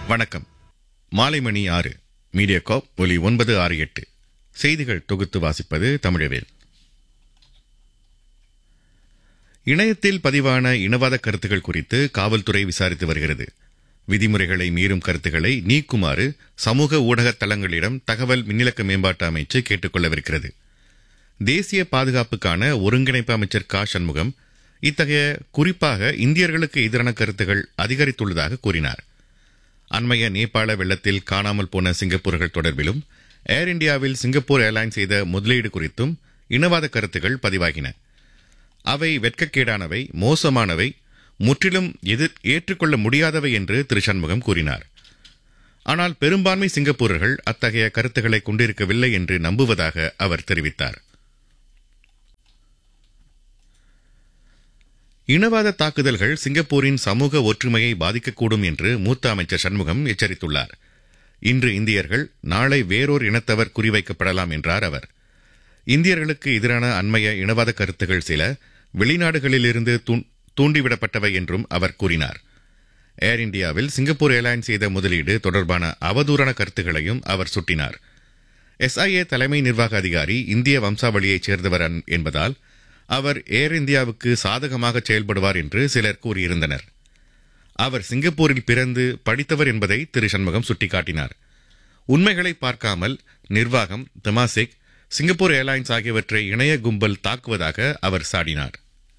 வணக்கம் மாலை மணி ஆறு மீடியா காப் ஒலி ஒன்பது ஆறு எட்டு செய்திகள் தொகுத்து வாசிப்பது தமிழவேல் இணையத்தில் பதிவான இனவாத கருத்துக்கள் குறித்து காவல்துறை விசாரித்து வருகிறது விதிமுறைகளை மீறும் கருத்துக்களை நீக்குமாறு சமூக ஊடக தளங்களிடம் தகவல் மின்னிலக்க மேம்பாட்டு அமைச்சு கேட்டுக் கொள்ளவிருக்கிறது தேசிய பாதுகாப்புக்கான ஒருங்கிணைப்பு அமைச்சர் கா சண்முகம் இத்தகைய குறிப்பாக இந்தியர்களுக்கு எதிரான கருத்துகள் அதிகரித்துள்ளதாக கூறினார் அண்மைய நேபாள வெள்ளத்தில் காணாமல் போன சிங்கப்பூர்கள் தொடர்பிலும் ஏர் இந்தியாவில் சிங்கப்பூர் ஏர்லைன்ஸ் செய்த முதலீடு குறித்தும் இனவாத கருத்துகள் பதிவாகின அவை வெட்கக்கேடானவை மோசமானவை முற்றிலும் எதிர் ஏற்றுக்கொள்ள முடியாதவை என்று திரு சண்முகம் கூறினார் ஆனால் பெரும்பான்மை சிங்கப்பூரர்கள் அத்தகைய கருத்துக்களை கொண்டிருக்கவில்லை என்று நம்புவதாக அவர் தெரிவித்தார் இனவாத தாக்குதல்கள் சிங்கப்பூரின் சமூக ஒற்றுமையை பாதிக்கக்கூடும் என்று மூத்த அமைச்சர் சண்முகம் எச்சரித்துள்ளார் இன்று இந்தியர்கள் நாளை வேறொரு இனத்தவர் குறிவைக்கப்படலாம் என்றார் அவர் இந்தியர்களுக்கு எதிரான அண்மைய இனவாத கருத்துகள் சில வெளிநாடுகளிலிருந்து தூண்டிவிடப்பட்டவை என்றும் அவர் கூறினார் ஏர் இந்தியாவில் சிங்கப்பூர் ஏர்லைன்ஸ் செய்த முதலீடு தொடர்பான அவதூறான கருத்துகளையும் அவர் சுட்டினார் எஸ்ஐஏ தலைமை நிர்வாக அதிகாரி இந்திய வம்சாவளியைச் சேர்ந்தவர் என்பதால் அவர் ஏர் இந்தியாவுக்கு சாதகமாக செயல்படுவார் என்று சிலர் கூறியிருந்தனர் அவர் சிங்கப்பூரில் பிறந்து படித்தவர் என்பதை திரு சண்முகம் சுட்டிக்காட்டினார் உண்மைகளை பார்க்காமல் நிர்வாகம் தெமாசிக் சிங்கப்பூர் ஏர்லைன்ஸ் ஆகியவற்றை இணைய கும்பல் தாக்குவதாக அவர் சாடினார்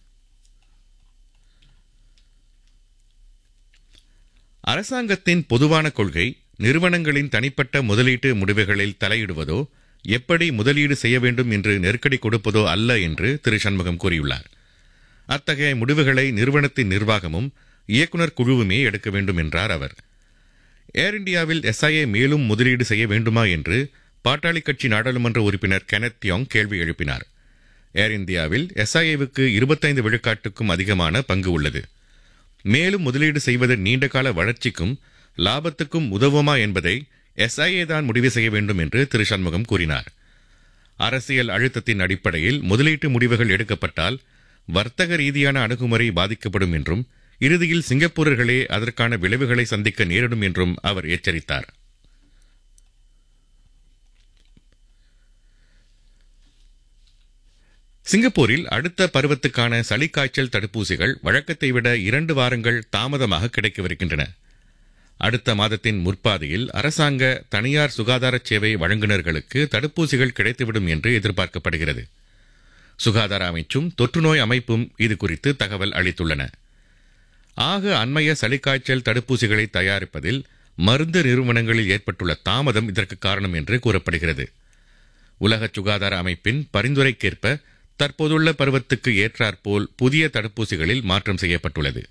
அரசாங்கத்தின் பொதுவான கொள்கை நிறுவனங்களின் தனிப்பட்ட முதலீட்டு முடிவுகளில் தலையிடுவதோ எப்படி முதலீடு செய்ய வேண்டும் என்று நெருக்கடி கொடுப்பதோ அல்ல என்று திரு சண்முகம் கூறியுள்ளார் அத்தகைய முடிவுகளை நிறுவனத்தின் நிர்வாகமும் இயக்குநர் குழுவுமே எடுக்க வேண்டும் என்றார் அவர் ஏர் இந்தியாவில் எஸ்ஐஏ மேலும் முதலீடு செய்ய வேண்டுமா என்று பாட்டாளி கட்சி நாடாளுமன்ற உறுப்பினர் கெனத் யோங் கேள்வி எழுப்பினார் ஏர் இந்தியாவில் எஸ்ஐஏவுக்கு இருபத்தைந்து விழுக்காட்டுக்கும் அதிகமான பங்கு உள்ளது மேலும் முதலீடு செய்வதன் நீண்டகால வளர்ச்சிக்கும் லாபத்துக்கும் உதவுமா என்பதை எஸ்ஐஏ தான் முடிவு செய்ய வேண்டும் என்று திரு சண்முகம் கூறினார் அரசியல் அழுத்தத்தின் அடிப்படையில் முதலீட்டு முடிவுகள் எடுக்கப்பட்டால் வர்த்தக ரீதியான அணுகுமுறை பாதிக்கப்படும் என்றும் இறுதியில் சிங்கப்பூரர்களே அதற்கான விளைவுகளை சந்திக்க நேரிடும் என்றும் அவர் எச்சரித்தார் சிங்கப்பூரில் அடுத்த பருவத்துக்கான சளிக்காய்ச்சல் தடுப்பூசிகள் வழக்கத்தை விட இரண்டு வாரங்கள் தாமதமாக கிடைக்கவிருக்கின்றன அடுத்த மாதத்தின் முற்பாதையில் அரசாங்க தனியார் சுகாதார சேவை வழங்குநர்களுக்கு தடுப்பூசிகள் கிடைத்துவிடும் என்று எதிர்பார்க்கப்படுகிறது சுகாதார அமைச்சும் தொற்றுநோய் அமைப்பும் இது குறித்து தகவல் அளித்துள்ளன ஆக அண்மைய சளிக்காய்ச்சல் தடுப்பூசிகளை தயாரிப்பதில் மருந்து நிறுவனங்களில் ஏற்பட்டுள்ள தாமதம் இதற்கு காரணம் என்று கூறப்படுகிறது உலக சுகாதார அமைப்பின் பரிந்துரைக்கேற்ப தற்போதுள்ள பருவத்துக்கு ஏற்றாற்போல் புதிய தடுப்பூசிகளில் மாற்றம் செய்யப்பட்டுள்ளது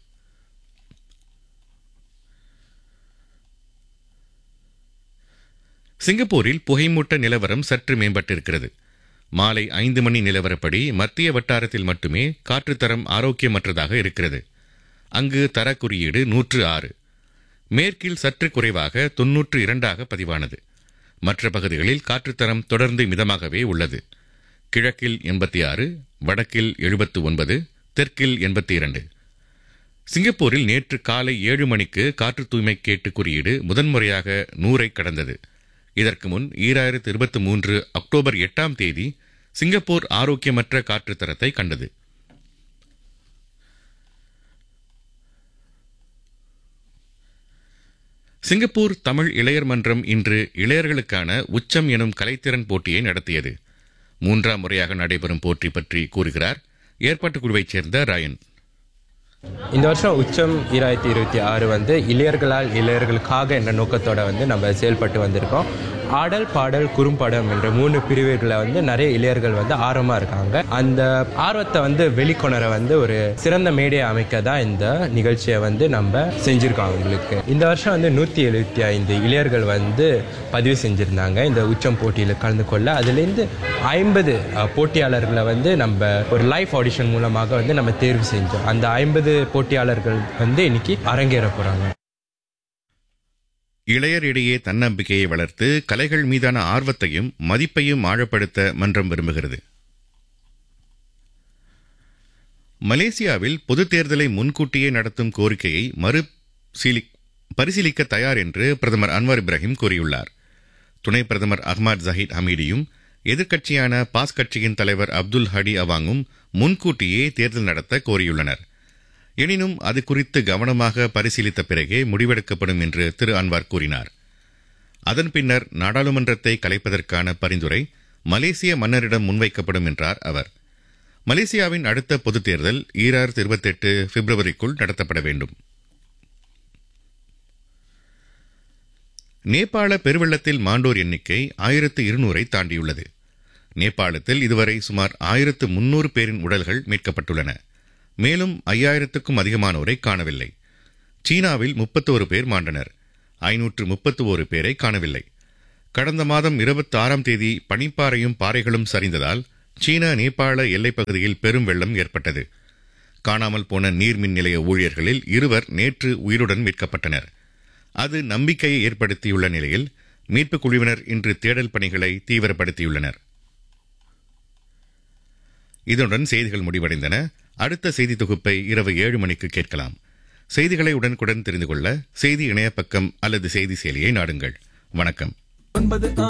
சிங்கப்பூரில் புகைமூட்ட நிலவரம் சற்று மேம்பட்டிருக்கிறது மாலை ஐந்து மணி நிலவரப்படி மத்திய வட்டாரத்தில் மட்டுமே காற்றுத்தரம் ஆரோக்கியமற்றதாக இருக்கிறது அங்கு தர குறியீடு நூற்று ஆறு மேற்கில் சற்று குறைவாக தொன்னூற்று இரண்டாக பதிவானது மற்ற பகுதிகளில் காற்றுத்தரம் தொடர்ந்து மிதமாகவே உள்ளது கிழக்கில் எண்பத்தி ஆறு வடக்கில் எழுபத்து ஒன்பது தெற்கில் எண்பத்தி இரண்டு சிங்கப்பூரில் நேற்று காலை ஏழு மணிக்கு காற்று தூய்மை கேட்டு குறியீடு முதன்முறையாக நூறை கடந்தது இதற்கு முன் ஈராயிரத்து இருபத்தி மூன்று அக்டோபர் எட்டாம் தேதி சிங்கப்பூர் ஆரோக்கியமற்ற காற்று தரத்தை கண்டது சிங்கப்பூர் தமிழ் இளையர் மன்றம் இன்று இளையர்களுக்கான உச்சம் எனும் கலைத்திறன் போட்டியை நடத்தியது மூன்றாம் முறையாக நடைபெறும் போட்டி பற்றி கூறுகிறார் ஏற்பாட்டுக் குழுவைச் சேர்ந்த ராயன் இந்த வருஷம் உச்சம் ஈராயிரத்தி இருபத்தி ஆறு வந்து இளையர்களால் இளையர்களுக்காக என்ற நோக்கத்தோட வந்து நம்ம செயல்பட்டு வந்திருக்கோம் ஆடல் பாடல் குறும்படம் என்ற மூணு பிரிவுகளை வந்து நிறைய இளையர்கள் வந்து ஆர்வமாக இருக்காங்க அந்த ஆர்வத்தை வந்து வெளிக்கொணர வந்து ஒரு சிறந்த மேடையை அமைக்க தான் இந்த நிகழ்ச்சியை வந்து நம்ம செஞ்சுருக்கோம் அவங்களுக்கு இந்த வருஷம் வந்து நூற்றி எழுபத்தி ஐந்து இளையர்கள் வந்து பதிவு செஞ்சுருந்தாங்க இந்த உச்சம் போட்டியில் கலந்து கொள்ள அதுலேருந்து ஐம்பது போட்டியாளர்களை வந்து நம்ம ஒரு லைவ் ஆடிஷன் மூலமாக வந்து நம்ம தேர்வு செஞ்சோம் அந்த ஐம்பது போட்டியாளர்கள் வந்து இன்னைக்கு அரங்கேற போகிறாங்க இளையரிடையே தன்னம்பிக்கையை வளர்த்து கலைகள் மீதான ஆர்வத்தையும் மதிப்பையும் ஆழப்படுத்த மன்றம் விரும்புகிறது மலேசியாவில் பொதுத் தேர்தலை முன்கூட்டியே நடத்தும் கோரிக்கையை மறுசீலி பரிசீலிக்க தயார் என்று பிரதமர் அன்வர் இப்ராஹிம் கூறியுள்ளார் துணை பிரதமர் அஹ்மத் ஜஹீத் ஹமீடியும் எதிர்க்கட்சியான பாஸ் கட்சியின் தலைவர் அப்துல் ஹடி அவாங்கும் முன்கூட்டியே தேர்தல் நடத்த கோரியுள்ளனர் எனினும் அது குறித்து கவனமாக பரிசீலித்த பிறகே முடிவெடுக்கப்படும் என்று திரு அன்வார் கூறினார் அதன் பின்னர் நாடாளுமன்றத்தை கலைப்பதற்கான பரிந்துரை மலேசிய மன்னரிடம் முன்வைக்கப்படும் என்றார் அவர் மலேசியாவின் அடுத்த பொதுத் தேர்தல் ஈராயிரத்தி இருபத்தெட்டு பிப்ரவரிக்குள் நடத்தப்பட வேண்டும் நேபாள பெருவெள்ளத்தில் மாண்டோர் எண்ணிக்கை ஆயிரத்து இருநூறை தாண்டியுள்ளது நேபாளத்தில் இதுவரை சுமார் ஆயிரத்து முன்னூறு பேரின் உடல்கள் மீட்கப்பட்டுள்ளன மேலும் ஐயாயிரத்துக்கும் அதிகமானோரை காணவில்லை சீனாவில் முப்பத்தோரு பேர் மாண்டனர் ஐநூற்று முப்பத்து ஒரு பேரை காணவில்லை கடந்த மாதம் இருபத்தி ஆறாம் தேதி பனிப்பாறையும் பாறைகளும் சரிந்ததால் சீனா நேபாள எல்லைப் பகுதியில் பெரும் வெள்ளம் ஏற்பட்டது காணாமல் போன நீர்மின் நிலைய ஊழியர்களில் இருவர் நேற்று உயிருடன் மீட்கப்பட்டனர் அது நம்பிக்கையை ஏற்படுத்தியுள்ள நிலையில் மீட்புக் குழுவினர் இன்று தேடல் பணிகளை தீவிரப்படுத்தியுள்ளனர் இதனுடன் செய்திகள் முடிவடைந்தன அடுத்த செய்தி தொகுப்பை இரவு ஏழு மணிக்கு கேட்கலாம் செய்திகளை உடனுக்குடன் தெரிந்து கொள்ள செய்தி இணைய பக்கம் அல்லது செய்தி செயலியை நாடுங்கள் வணக்கம் ஒன்பது